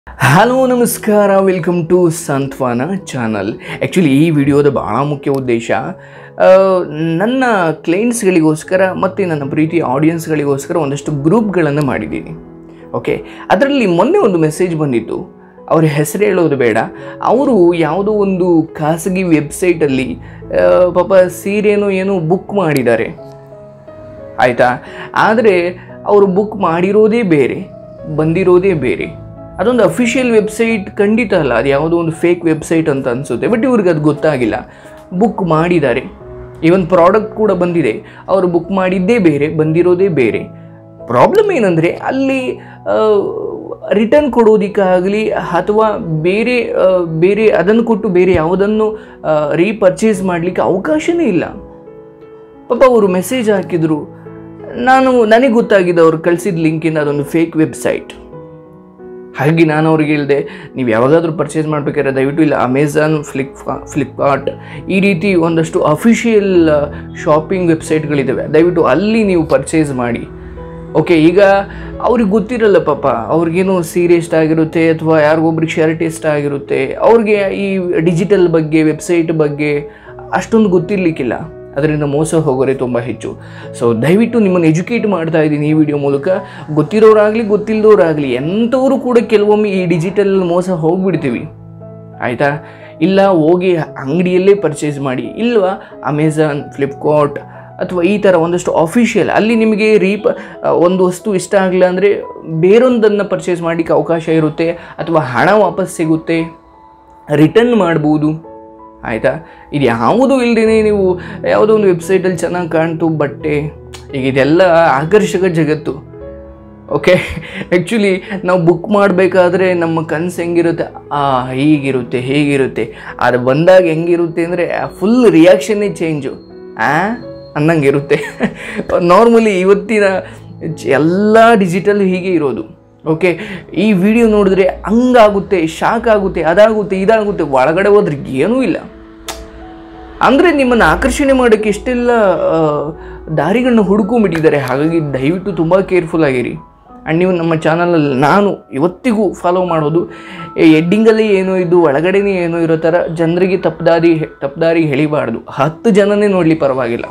hello ನಮಸ್ಕಾರ welcome to Santwana channel actually ಈ ವಿಡಿಯೋದ ಭಾಳ ಮುಖ್ಯ ಉದ್ದೇಶ ಆ, ನನ್ನ ಕ್ಲೈಂಟ್ಸ್ಗಳಿಗೋಸ್ಕರ ಮತ್ತು ನನ್ನ ಪ್ರೀತಿ ಆಡಿಯನ್ಸ್ಗಳಿಗೋಸ್ಕರ ಒಂದಷ್ಟು ಗ್ರೂಪ್ಗಳನ್ನು ಮಾಡಿದ್ದೀನಿ ಓಕೆ ಅದರಲ್ಲಿ ಮೊನ್ನೆ ಒಂದು ಮೆಸೇಜ್ ಬಂದಿತ್ತು ಅವ್ರ ಹೆಸರು ಹೇಳೋದು ಬೇಡ ಅವರು ಯಾವುದೋ ಒಂದು ಖಾಸಗಿ ವೆಬ್ಸೈಟಲ್ಲಿ ಆ, ಪಾಪ ಸೀರೆನೋ ಏನೋ ಬುಕ್ ಮಾಡಿದ್ದಾರೆ ಆಯಿತಾ ಆದರೆ ಅವರು ಬುಕ್ ಮಾಡಿರೋದೇ ಬೇರೆ ಬಂದಿರೋದೇ ಬೇರೆ ಅದೊಂದು ಅಫಿಷಿಯಲ್ ವೆಬ್ಸೈಟ್ ಖಂಡಿತ ಅಲ್ಲ ಅದು ಯಾವುದೋ ಒಂದು ಫೇಕ್ ವೆಬ್ಸೈಟ್ ಅಂತ ಅನಿಸುತ್ತೆ ಬಟ್ ಇವ್ರಿಗೆ ಅದು ಗೊತ್ತಾಗಿಲ್ಲ ಬುಕ್ ಮಾಡಿದ್ದಾರೆ ಈವನ್ ಪ್ರಾಡಕ್ಟ್ ಕೂಡ ಬಂದಿದೆ ಅವರು ಬುಕ್ ಮಾಡಿದ್ದೇ ಬೇರೆ ಬಂದಿರೋದೇ ಬೇರೆ ಪ್ರಾಬ್ಲಮ್ ಏನಂದರೆ ಅಲ್ಲಿ ರಿಟರ್ನ್ ಕೊಡೋದಕ್ಕಾಗಲಿ ಅಥವಾ ಬೇರೆ ಆ, ಬೇರೆ ಅದನ್ನು ಕೊಟ್ಟು ಬೇರೆ ಯಾವುದನ್ನು ರೀಪರ್ಚೇಸ್ ಮಾಡಲಿಕ್ಕೆ ಅವಕಾಶನೇ ಇಲ್ಲ ಪಾಪ ಅವರು ಮೆಸೇಜ್ ಹಾಕಿದ್ರು ನಾನು ನನಗೆ ಗೊತ್ತಾಗಿದೆ ಅವ್ರು ಕಳಿಸಿದ ಲಿಂಕಿಂದ ಅದೊಂದು ಫೇಕ್ ವೆಬ್ಸೈಟ್ ಹಾಗೆ ನಾನು ಅವ್ರಿಗೆ ಹೇಳಿದೆ ನೀವು ಯಾವಾಗಾದರೂ ಪರ್ಚೇಸ್ ಮಾಡಬೇಕಾದ್ರೆ ದಯವಿಟ್ಟು ಇಲ್ಲ ಅಮೆಝಾನ್ ಫ್ಲಿಪ್ ಫ್ಲಿಪ್ಕಾರ್ಟ್ ಈ ರೀತಿ ಒಂದಷ್ಟು ಅಫಿಷಿಯಲ್ ಶಾಪಿಂಗ್ ವೆಬ್ಸೈಟ್ಗಳಿದ್ದಾವೆ ದಯವಿಟ್ಟು ಅಲ್ಲಿ ನೀವು ಪರ್ಚೇಸ್ ಮಾಡಿ ಓಕೆ ಈಗ ಅವ್ರಿಗೆ ಗೊತ್ತಿರಲ್ಲ ಪಾಪ ಅವ್ರಿಗೇನು ಸೀರೆ ಇಷ್ಟ ಆಗಿರುತ್ತೆ ಅಥವಾ ಯಾರಿಗೊಬ್ರಿಗೆ ಶರ್ಟ್ ಇಷ್ಟ ಆಗಿರುತ್ತೆ ಅವ್ರಿಗೆ ಈ ಡಿಜಿಟಲ್ ಬಗ್ಗೆ ವೆಬ್ಸೈಟ್ ಬಗ್ಗೆ ಅಷ್ಟೊಂದು ಗೊತ್ತಿರಲಿಕ್ಕಿಲ್ಲ ಅದರಿಂದ ಮೋಸ ಹೋಗೋರೆ ತುಂಬ ಹೆಚ್ಚು ಸೊ ದಯವಿಟ್ಟು ನಿಮ್ಮನ್ನು ಎಜುಕೇಟ್ ಮಾಡ್ತಾ ಇದ್ದೀನಿ ಈ ವಿಡಿಯೋ ಮೂಲಕ ಗೊತ್ತಿರೋರಾಗಲಿ ಗೊತ್ತಿಲ್ಲದವರಾಗಲಿ ಎಂಥವರು ಕೂಡ ಕೆಲವೊಮ್ಮೆ ಈ ಡಿಜಿಟಲ್ ಮೋಸ ಹೋಗ್ಬಿಡ್ತೀವಿ ಆಯಿತಾ ಇಲ್ಲ ಹೋಗಿ ಅಂಗಡಿಯಲ್ಲೇ ಪರ್ಚೇಸ್ ಮಾಡಿ ಇಲ್ವಾ ಅಮೆಝಾನ್ ಫ್ಲಿಪ್ಕಾರ್ಟ್ ಅಥವಾ ಈ ಥರ ಒಂದಷ್ಟು ಅಫಿಷಿಯಲ್ ಅಲ್ಲಿ ನಿಮಗೆ ರೀಪ ಒಂದು ವಸ್ತು ಇಷ್ಟ ಆಗಲಿಲ್ಲ ಅಂದರೆ ಬೇರೊಂದನ್ನು ಪರ್ಚೇಸ್ ಮಾಡಲಿಕ್ಕೆ ಅವಕಾಶ ಇರುತ್ತೆ ಅಥವಾ ಹಣ ವಾಪಸ್ ಸಿಗುತ್ತೆ ರಿಟರ್ನ್ ಮಾಡ್ಬೋದು ಆಯಿತಾ ಇದು ಯಾವುದೂ ಇಲ್ಲದೇ ನೀವು ಯಾವುದೋ ಒಂದು ವೆಬ್ಸೈಟಲ್ಲಿ ಚೆನ್ನಾಗಿ ಕಾಣ್ತು ಬಟ್ಟೆ ಈಗ ಇದೆಲ್ಲ ಆಕರ್ಷಕ ಜಗತ್ತು ಓಕೆ ಆ್ಯಕ್ಚುಲಿ ನಾವು ಬುಕ್ ಮಾಡಬೇಕಾದ್ರೆ ನಮ್ಮ ಕನಸು ಹೆಂಗಿರುತ್ತೆ ಆ ಹೀಗಿರುತ್ತೆ ಹೇಗಿರುತ್ತೆ ಅದು ಬಂದಾಗ ಹೆಂಗಿರುತ್ತೆ ಅಂದರೆ ಫುಲ್ ರಿಯಾಕ್ಷನ್ನೇ ಚೇಂಜು ಆ ಅನ್ನಂಗೆ ಇರುತ್ತೆ ನಾರ್ಮಲಿ ಇವತ್ತಿನ ಎಲ್ಲ ಡಿಜಿಟಲ್ ಹೀಗೆ ಇರೋದು ಓಕೆ ಈ ವಿಡಿಯೋ ನೋಡಿದ್ರೆ ಹಂಗಾಗುತ್ತೆ ಶಾಕ್ ಆಗುತ್ತೆ ಅದಾಗುತ್ತೆ ಇದಾಗುತ್ತೆ ಒಳಗಡೆ ಹೋದ್ರೆ ಏನೂ ಇಲ್ಲ ಅಂದರೆ ನಿಮ್ಮನ್ನು ಆಕರ್ಷಣೆ ಮಾಡೋಕ್ಕೆ ಎಷ್ಟೆಲ್ಲ ಆ, ದಾರಿಗಳನ್ನ ಹುಡ್ಕೊಂಬಿಟ್ಟಿದ್ದಾರೆ ಹಾಗಾಗಿ ದಯವಿಟ್ಟು ತುಂಬ ಕೇರ್ಫುಲ್ ಆಗಿರಿ ಆ್ಯಂಡ್ ನೀವು ನಮ್ಮ ಚಾನಲಲ್ಲಿ ನಾನು ಇವತ್ತಿಗೂ ಫಾಲೋ ಮಾಡೋದು ಎಡ್ಡಿಂಗಲ್ಲಿ ಏನೋ ಇದು ಒಳಗಡೆನೇ ಏನೋ ಇರೋ ಥರ ಜನರಿಗೆ ತಪ್ಪದಾರಿ ತಪ್ಪದಾರಿ ಎಳಿಬಾರ್ದು ಹತ್ತು ಜನನೇ ನೋಡಲಿ ಪರವಾಗಿಲ್ಲ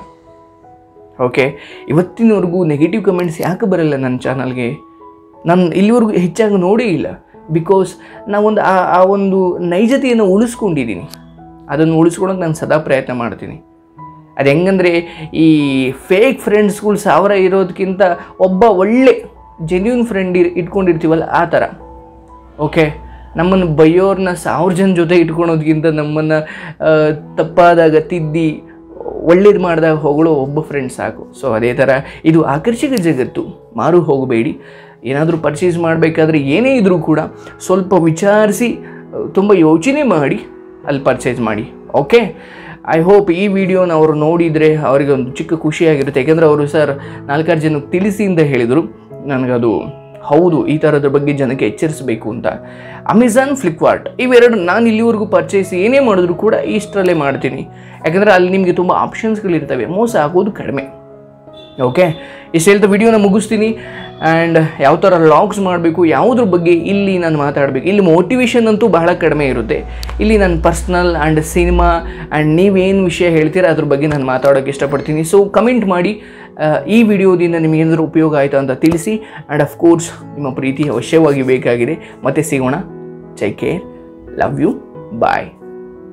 ಓಕೆ ಇವತ್ತಿನವರೆಗೂ ನೆಗೆಟಿವ್ ಕಮೆಂಟ್ಸ್ ಯಾಕೆ ಬರಲ್ಲ ನನ್ನ ಚಾನಲ್ಗೆ ನಾನು ಇಲ್ಲಿವರೆಗೂ ಹೆಚ್ಚಾಗಿ ನೋಡೇ ಇಲ್ಲ ಬಿಕಾಸ್ ನಾವೊಂದು ಆ ಆ ಒಂದು ನೈಜತೆಯನ್ನು ಉಳಿಸ್ಕೊಂಡಿದ್ದೀನಿ ಅದನ್ನು ಉಳಿಸ್ಕೊಳಕ್ಕೆ ನಾನು ಸದಾ ಪ್ರಯತ್ನ ಮಾಡ್ತೀನಿ ಅದು ಹೆಂಗಂದರೆ ಈ ಫೇಕ್ ಫ್ರೆಂಡ್ಸ್ಗಳು ಸಾವಿರ ಇರೋದಕ್ಕಿಂತ ಒಬ್ಬ ಒಳ್ಳೆ ಜೆನ್ಯೂನ್ ಫ್ರೆಂಡ್ ಇಟ್ಕೊಂಡಿರ್ತೀವಲ್ಲ ಆ ಥರ ಓಕೆ ನಮ್ಮನ್ನು ಬೈಯೋರ್ನ ಸಾವಿರ ಜನ ಜೊತೆ ಇಟ್ಕೊಳೋದ್ಕಿಂತ ನಮ್ಮನ್ನು ಆ, ತಪ್ಪಾದಾಗ ತಿದ್ದಿ ಒಳ್ಳೇದು ಮಾಡಿದಾಗ ಹೊಗಳೋ ಒಬ್ಬ ಫ್ರೆಂಡ್ ಸಾಕು ಸೊ ಅದೇ ಥರ ಇದು ಆಕರ್ಷಕ ಜಗತ್ತು ಮಾರು ಹೋಗಬೇಡಿ ಏನಾದರೂ ಪರ್ಚೇಸ್ ಮಾಡಬೇಕಾದ್ರೆ ಏನೇ ಇದ್ದರೂ ಕೂಡ ಸ್ವಲ್ಪ ವಿಚಾರಿಸಿ ತುಂಬ ಯೋಚನೆ ಮಾಡಿ ಅಲ್ಲಿ ಪರ್ಚೇಸ್ ಮಾಡಿ ಓಕೆ ಐ ಹೋಪ್ ಈ ವಿಡಿಯೋನ ಅವರು ನೋಡಿದರೆ ಅವರಿಗೆ ಒಂದು ಚಿಕ್ಕ ಖುಷಿಯಾಗಿರುತ್ತೆ ಯಾಕೆಂದರೆ ಅವರು ಸರ್ ನಾಲ್ಕಾರು ಜನಕ್ಕೆ ತಿಳಿಸಿ ಅಂತ ಹೇಳಿದರು ನನಗದು ಹೌದು ಈ ಥರದ ಬಗ್ಗೆ ಜನಕ್ಕೆ ಎಚ್ಚರಿಸಬೇಕು ಅಂತ ಅಮೆಝಾನ್ ಫ್ಲಿಪ್ಕಾರ್ಟ್ ಇವೆರಡು ನಾನು ಇಲ್ಲಿವರೆಗೂ ಪರ್ಚೇಸ್ ಏನೇ ಮಾಡಿದ್ರು ಕೂಡ ಇಷ್ಟರಲ್ಲೇ ಮಾಡ್ತೀನಿ ಯಾಕಂದರೆ ಅಲ್ಲಿ ನಿಮಗೆ ತುಂಬ ಆಪ್ಷನ್ಸ್ಗಳಿರ್ತವೆ ಮೋಸ ಆಗೋದು ಕಡಿಮೆ ಓಕೆ ಇಷ್ಟು ಹೇಳ್ತಾ ವಿಡಿಯೋನ ಮುಗಿಸ್ತೀನಿ ಆ್ಯಂಡ್ ಯಾವ ಥರ ಲಾಗ್ಸ್ ಮಾಡಬೇಕು ಯಾವುದ್ರ ಬಗ್ಗೆ ಇಲ್ಲಿ ನಾನು ಮಾತಾಡಬೇಕು ಇಲ್ಲಿ ಮೋಟಿವೇಶನ್ ಅಂತೂ ಬಹಳ ಕಡಿಮೆ ಇರುತ್ತೆ ಇಲ್ಲಿ ನಾನು ಪರ್ಸ್ನಲ್ ಆ್ಯಂಡ್ ಸಿನಿಮಾ ಆ್ಯಂಡ್ ನೀವೇನು ವಿಷಯ ಹೇಳ್ತೀರಾ ಅದ್ರ ಬಗ್ಗೆ ನಾನು ಮಾತಾಡೋಕ್ಕೆ ಇಷ್ಟಪಡ್ತೀನಿ ಸೊ ಕಮೆಂಟ್ ಮಾಡಿ ಆ, ಈ ವಿಡಿಯೋದಿಂದ ನಿಮಗೇನಾದರೂ ಉಪಯೋಗ ಆಯಿತು ಅಂತ ತಿಳಿಸಿ ಆ್ಯಂಡ್ ಅಫ್ಕೋರ್ಸ್ ನಿಮ್ಮ ಪ್ರೀತಿ ಅವಶ್ಯವಾಗಿ ಬೇಕಾಗಿದೆ ಮತ್ತೆ ಸಿಗೋಣ ಜೈ ಕೇರ್ ಲವ್ ಯು ಬಾಯ್